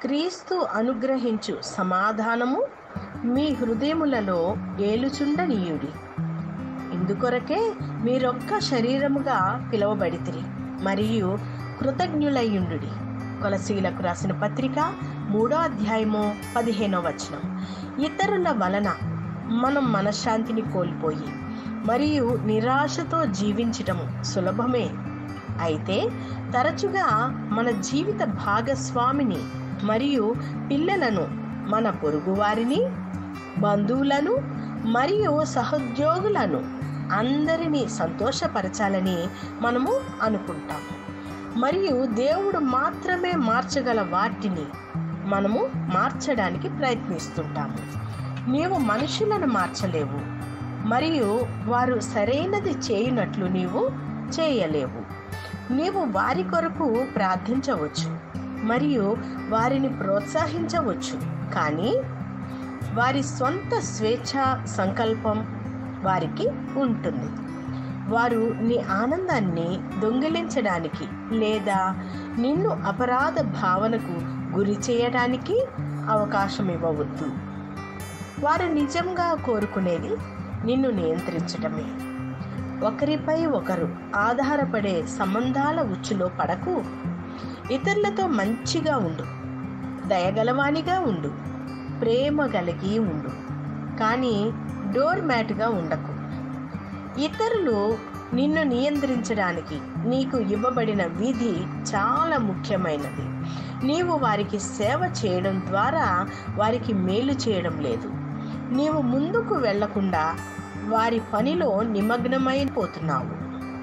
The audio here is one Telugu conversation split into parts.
క్రీస్తు అనుగ్రహించు సమాధానము మీ హృదయములలో ఏలుచుండనీయుడి ఇందుకొరకే మీరొక్క శరీరముగా పిలువబడితిరి మరియు కృతజ్ఞులయ్యుండుడి కొలసీలకు రాసిన పత్రిక మూడో అధ్యాయము పదిహేనో వచనం ఇతరుల వలన మనం మనశ్శాంతిని కోల్పోయి మరియు నిరాశతో జీవించటము సులభమే అయితే తరచుగా మన జీవిత భాగస్వామిని మరియు పిల్లలను మన పొరుగువారిని బంధువులను మరియు సహోద్యోగులను అందరినీ సంతోషపరచాలని మనము అనుకుంటాం మరియు దేవుడు మాత్రమే మార్చగల వాటిని మనము మార్చడానికి ప్రయత్నిస్తుంటాము నీవు మనుషులను మార్చలేవు మరియు వారు సరైనది చేయునట్లు నీవు చేయలేవు నీవు వారి కొరకు ప్రార్థించవచ్చు మరియు వారిని ప్రోత్సహించవచ్చు కానీ వారి సొంత స్వేచ్ఛ సంకల్పం వారికి ఉంటుంది వారు నీ ఆనందాన్ని దొంగిలించడానికి లేదా నిన్ను అపరాధ భావనకు గురి చేయడానికి అవకాశం ఇవ్వవద్దు వారు నిజంగా కోరుకునేది నిన్ను నియంత్రించటమే ఒకరిపై ఒకరు ఆధారపడే సంబంధాల ఉచ్చులో పడకు ఇతరులతో మంచిగా ఉండు దయగలవానిగా ఉండు ప్రేమ కలిగి ఉండు కానీ డోర్ మ్యాట్గా ఉండకు ఇతరులు నిన్ను నియంత్రించడానికి నీకు ఇవ్వబడిన విధి చాలా ముఖ్యమైనది నీవు వారికి సేవ చేయడం ద్వారా వారికి మేలు చేయడం లేదు నీవు ముందుకు వెళ్లకుండా వారి పనిలో నిమగ్నమైపోతున్నావు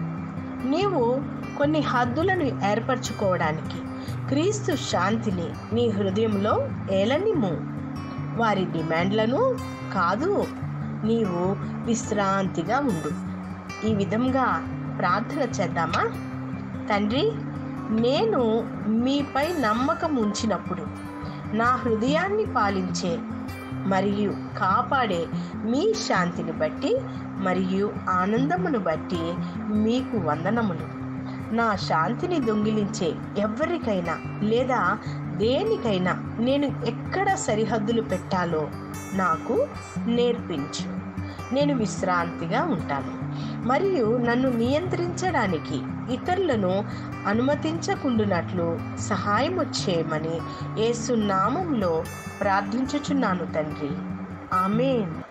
నీవు కొన్ని హద్దులను ఏర్పరచుకోవడానికి క్రీస్తు శాంతిని నీ హృదయంలో ఏలనిమ్ము వారి డిమాండ్లను కాదు నీవు విశ్రాంతిగా ఉండు ఈ విధంగా ప్రార్థన చేద్దామా తండ్రి నేను మీపై నమ్మకం ఉంచినప్పుడు నా హృదయాన్ని పాలించే మరియు కాపాడే మీ శాంతిని బట్టి మరియు ఆనందమును బట్టి మీకు వందనములు నా శాంతిని దొంగిలించే ఎవరికైనా లేదా దేనికైనా నేను ఎక్కడ సరిహద్దులు పెట్టాలో నాకు నేర్పించు నేను విశ్రాంతిగా ఉంటాను మరియు నన్ను నియంత్రించడానికి ఇతరులను అనుమతించకుండునట్లు సహాయం చేయమని ఏసునామంలో ప్రార్థించుచున్నాను తండ్రి ఆమెన్